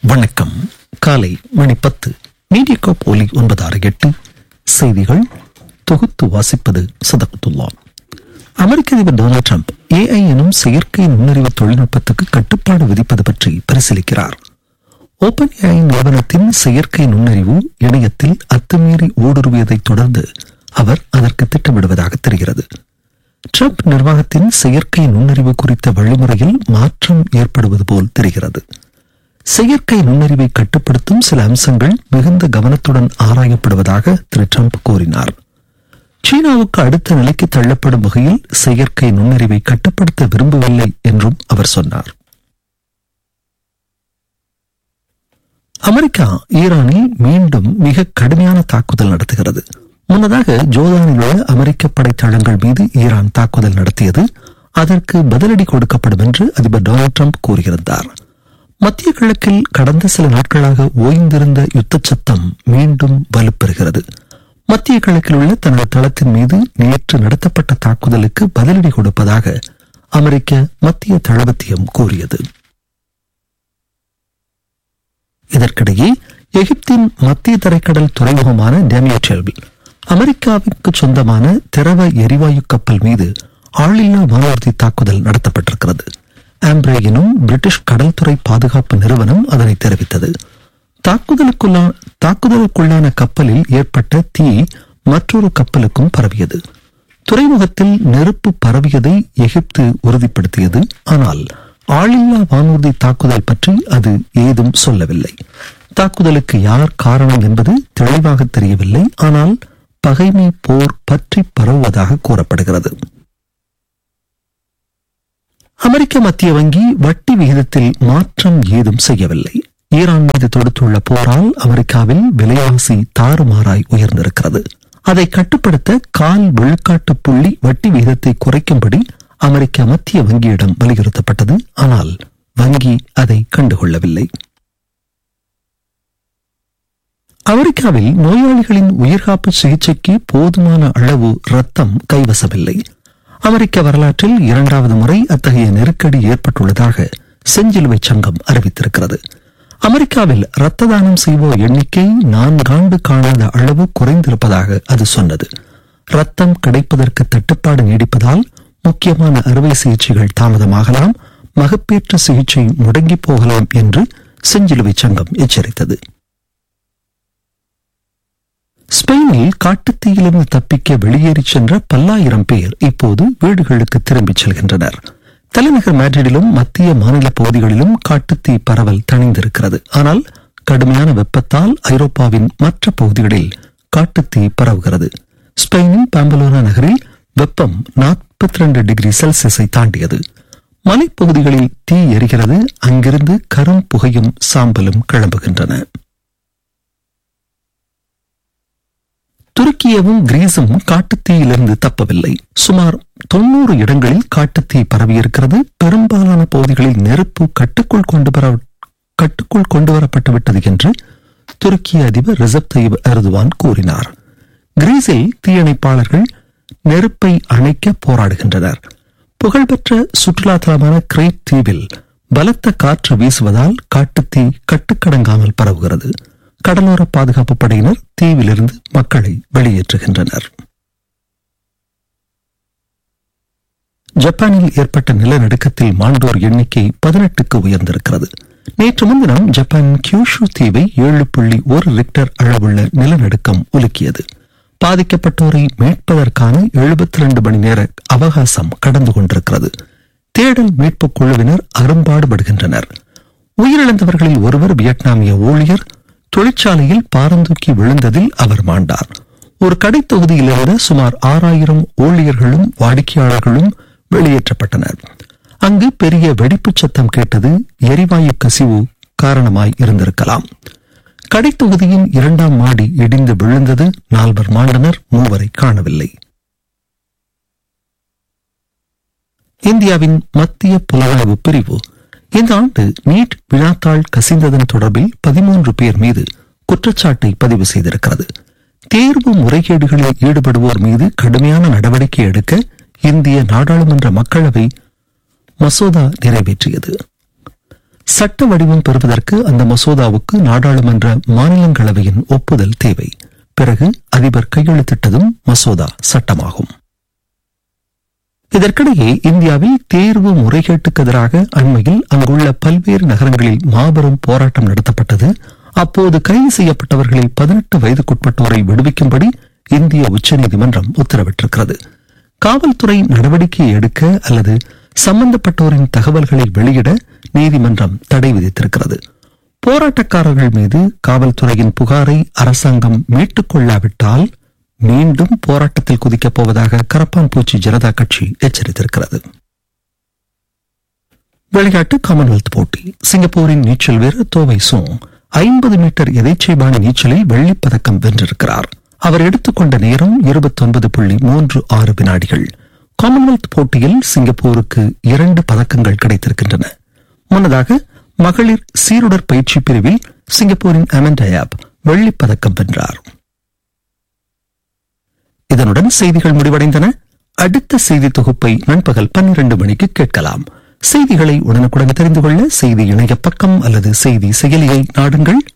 வணக்கம் காலை மணி பத்து மீடியா போலி ஒன்பது ஆறு எட்டு செய்திகள் தொகுத்து வாசிப்பது சதகத்துல்லா அமெரிக்க அதிபர் டொனால்ட் ட்ரம்ப் ஏஐ எனும் செயற்கை நுண்ணறிவு தொழில்நுட்பத்துக்கு கட்டுப்பாடு விதிப்பது பற்றி பரிசீலிக்கிறார் ஓபன் ஏஐ நிறுவனத்தின் செயற்கை நுண்ணறிவு இணையத்தில் அத்துமீறி ஊடுருவியதைத் தொடர்ந்து அவர் அதற்கு திட்டமிடுவதாக தெரிகிறது ட்ரம்ப் நிர்வாகத்தின் செயற்கை நுண்ணறிவு குறித்த வழிமுறையில் மாற்றம் ஏற்படுவது போல் தெரிகிறது செயற்கை நுண்ணறிவை கட்டுப்படுத்தும் சில அம்சங்கள் மிகுந்த கவனத்துடன் ஆராயப்படுவதாக திரு ட்ரம்ப் கூறினார் சீனாவுக்கு அடுத்த நிலைக்கு தள்ளப்படும் வகையில் செயற்கை நுண்ணறிவை கட்டுப்படுத்த விரும்பவில்லை என்றும் அவர் சொன்னார் அமெரிக்கா ஈரானில் மீண்டும் மிக கடுமையான தாக்குதல் நடத்துகிறது முன்னதாக ஜோர்தானில் உள்ள அமெரிக்க படைத்தளங்கள் மீது ஈரான் தாக்குதல் நடத்தியது அதற்கு பதிலடி கொடுக்கப்படும் என்று அதிபர் டொனால்ட் ட்ரம்ப் கூறியிருந்தார் மத்திய கிழக்கில் கடந்த சில நாட்களாக ஓய்ந்திருந்த யுத்த சத்தம் மீண்டும் வலுப்பெறுகிறது மத்திய கிழக்கில் உள்ள தனது தளத்தின் மீது நேற்று நடத்தப்பட்ட தாக்குதலுக்கு பதிலடி கொடுப்பதாக அமெரிக்க மத்திய தளபத்தியம் கூறியது இதற்கிடையே எகிப்தின் மத்திய தரைக்கடல் துறைமுகமான டேமியேட்டல் அமெரிக்காவிற்கு சொந்தமான திரவ எரிவாயு கப்பல் மீது ஆளில்லா வானூர்தி தாக்குதல் நடத்தப்பட்டிருக்கிறது ஆம்ப்ரே எனும் பிரிட்டிஷ் கடல்துறை பாதுகாப்பு நிறுவனம் அதனை தெரிவித்தது தாக்குதலுக்குள்ளா தாக்குதலுக்குள்ளான கப்பலில் ஏற்பட்ட தீ மற்றொரு கப்பலுக்கும் பரவியது துறைமுகத்தில் நெருப்பு பரவியதை எகிப்து உறுதிப்படுத்தியது ஆனால் ஆளில்லா வானூர்தி தாக்குதல் பற்றி அது ஏதும் சொல்லவில்லை தாக்குதலுக்கு யார் காரணம் என்பது தெளிவாக தெரியவில்லை ஆனால் பகைமை போர் பற்றி பரவுவதாக கூறப்படுகிறது அமெரிக்க மத்திய வங்கி வட்டி விகிதத்தில் மாற்றம் ஏதும் செய்யவில்லை ஈரான் மீது தொடுத்துள்ள போரால் அமெரிக்காவில் விலைவாசி தாறுமாறாய் உயர்ந்திருக்கிறது அதை கட்டுப்படுத்த கால் விழுக்காட்டு புள்ளி வட்டி விகிதத்தை குறைக்கும்படி அமெரிக்க மத்திய வங்கியிடம் வலியுறுத்தப்பட்டது ஆனால் வங்கி அதை கண்டுகொள்ளவில்லை அமெரிக்காவில் நோயாளிகளின் உயிர்காப்பு சிகிச்சைக்கு போதுமான அளவு ரத்தம் கைவசமில்லை அமெரிக்க வரலாற்றில் இரண்டாவது முறை அத்தகைய நெருக்கடி ஏற்பட்டுள்ளதாக செஞ்சிலுவை சங்கம் அறிவித்திருக்கிறது அமெரிக்காவில் இரத்த தானம் செய்வோர் எண்ணிக்கை நான்காண்டு காணாத அளவு குறைந்திருப்பதாக அது சொன்னது ரத்தம் கிடைப்பதற்கு தட்டுப்பாடு நீடிப்பதால் முக்கியமான அறுவை சிகிச்சைகள் தாமதமாகலாம் மகப்பேற்று சிகிச்சை முடங்கி போகலாம் என்று செஞ்சிலுவை சங்கம் எச்சரித்தது ஸ்பெயினில் காட்டுத்தீயிலிருந்து தப்பிக்க வெளியேறி சென்ற பல்லாயிரம் பேர் இப்போது வீடுகளுக்கு திரும்பிச் செல்கின்றனர் தலைநகர் மேட்ரிடிலும் மத்திய மாநில பகுதிகளிலும் காட்டுத்தீ பரவல் தணிந்திருக்கிறது ஆனால் கடுமையான வெப்பத்தால் ஐரோப்பாவின் மற்ற பகுதிகளில் காட்டுத்தீ பரவுகிறது ஸ்பெயினின் பாம்பலோனா நகரில் வெப்பம் நாற்பத்தி ரெண்டு டிகிரி செல்சியஸை தாண்டியது மலைப்பகுதிகளில் தீ எரிகிறது அங்கிருந்து கரும் புகையும் சாம்பலும் கிளம்புகின்றன துருக்கியவும் கிரீஸும் காட்டுத்தீயிலிருந்து தப்பவில்லை சுமார் தொன்னூறு இடங்களில் காட்டுத்தீ பரவியிருக்கிறது பெரும்பாலான பகுதிகளில் நெருப்பு கட்டுக்குள் கொண்டு வர கட்டுக்குள் கொண்டு வரப்பட்டு விட்டது என்று துருக்கிய அதிபர் ரிசப் தயிப் எர்துவான் கூறினார் கிரீஸில் தீயணைப்பாளர்கள் நெருப்பை அணைக்க போராடுகின்றனர் புகழ்பெற்ற சுற்றுலா தலமான கிரேட் தீவில் பலத்த காற்று வீசுவதால் காட்டுத்தீ கட்டுக்கடங்காமல் பரவுகிறது கடலோர பாதுகாப்பு படையினர் தீவிலிருந்து மக்களை வெளியேற்றுகின்றனர் ஜப்பானில் ஏற்பட்ட நிலநடுக்கத்தில் மாண்டோர் எண்ணிக்கை பதினெட்டுக்கு உயர்ந்திருக்கிறது நேற்று முன்தினம் ஜப்பானின் கியூஷு தீவை ஏழு புள்ளி ஒரு ரிக்டர் அளவுள்ள நிலநடுக்கம் உலுக்கியது பாதிக்கப்பட்டோரை மீட்பதற்கான எழுபத்தி ரெண்டு மணி நேர அவகாசம் கடந்து கொண்டிருக்கிறது தேடல் மீட்புக் குழுவினர் அரும்பாடுபடுகின்றனர் உயிரிழந்தவர்களில் ஒருவர் வியட்நாமிய ஊழியர் தொழிற்சாலையில் பாரந்தூக்கி விழுந்ததில் அவர் மாண்டார் ஒரு கடை தொகுதியில் இருந்த சுமார் ஆறாயிரம் ஊழியர்களும் வாடிக்கையாளர்களும் வெளியேற்றப்பட்டனர் அங்கு பெரிய வெடிப்புச் சத்தம் கேட்டது எரிவாயு கசிவு காரணமாய் இருந்திருக்கலாம் கடை தொகுதியின் இரண்டாம் மாடி இடிந்து விழுந்தது நால்வர் மாண்டனர் மூவரை காணவில்லை இந்தியாவின் மத்திய புலனாய்வு பிரிவு இந்த ஆண்டு நீட் வினாத்தாள் கசிந்ததன் தொடர்பில் பதிமூன்று பேர் மீது குற்றச்சாட்டை பதிவு செய்திருக்கிறது தேர்வு முறைகேடுகளில் ஈடுபடுவோர் மீது கடுமையான நடவடிக்கை எடுக்க இந்திய நாடாளுமன்ற மக்களவை மசோதா நிறைவேற்றியது சட்ட வடிவம் பெறுவதற்கு அந்த மசோதாவுக்கு நாடாளுமன்ற மாநிலங்களவையின் ஒப்புதல் தேவை பிறகு அதிபர் கையெழுத்திட்டதும் மசோதா சட்டமாகும் இதற்கிடையே இந்தியாவில் தேர்வு முறைகேட்டுக்கு எதிராக அண்மையில் அங்குள்ள பல்வேறு நகரங்களில் மாபெரும் போராட்டம் நடத்தப்பட்டது அப்போது கைது செய்யப்பட்டவர்களில் பதினெட்டு வயதுக்குட்பட்டோரை விடுவிக்கும்படி இந்திய உச்சநீதிமன்றம் உத்தரவிட்டிருக்கிறது காவல்துறை நடவடிக்கை எடுக்க அல்லது சம்பந்தப்பட்டோரின் தகவல்களை வெளியிட நீதிமன்றம் தடை விதித்திருக்கிறது போராட்டக்காரர்கள் மீது காவல்துறையின் புகாரை அரசாங்கம் மீட்டுக் கொள்ளாவிட்டால் மீண்டும் போராட்டத்தில் குதிக்கப் போவதாக கரப்பான் பூச்சி ஜனதா கட்சி எச்சரித்திருக்கிறது விளையாட்டு காமன்வெல்த் போட்டி சிங்கப்பூரின் நீச்சல் வீரர் தோவை சோங் ஐம்பது மீட்டர் எதைச்சைபாணி நீச்சலில் வெள்ளிப் பதக்கம் வென்றிருக்கிறார் அவர் எடுத்துக்கொண்ட நேரம் இருபத்தொன்பது புள்ளி மூன்று ஆறு வினாடிகள் காமன்வெல்த் போட்டியில் சிங்கப்பூருக்கு இரண்டு பதக்கங்கள் கிடைத்திருக்கின்றன முன்னதாக மகளிர் சீருடர் பயிற்சி பிரிவில் சிங்கப்பூரின் அமெண்டயாப் வெள்ளிப் பதக்கம் வென்றார் இதனுடன் செய்திகள் முடிவடைந்தன அடுத்த செய்தி தொகுப்பை நண்பகல் பன்னிரண்டு மணிக்கு கேட்கலாம் செய்திகளை உடனுக்குடன் தெரிந்து கொள்ள செய்தி இணைய பக்கம் அல்லது செய்தி செயலியை நாடுங்கள்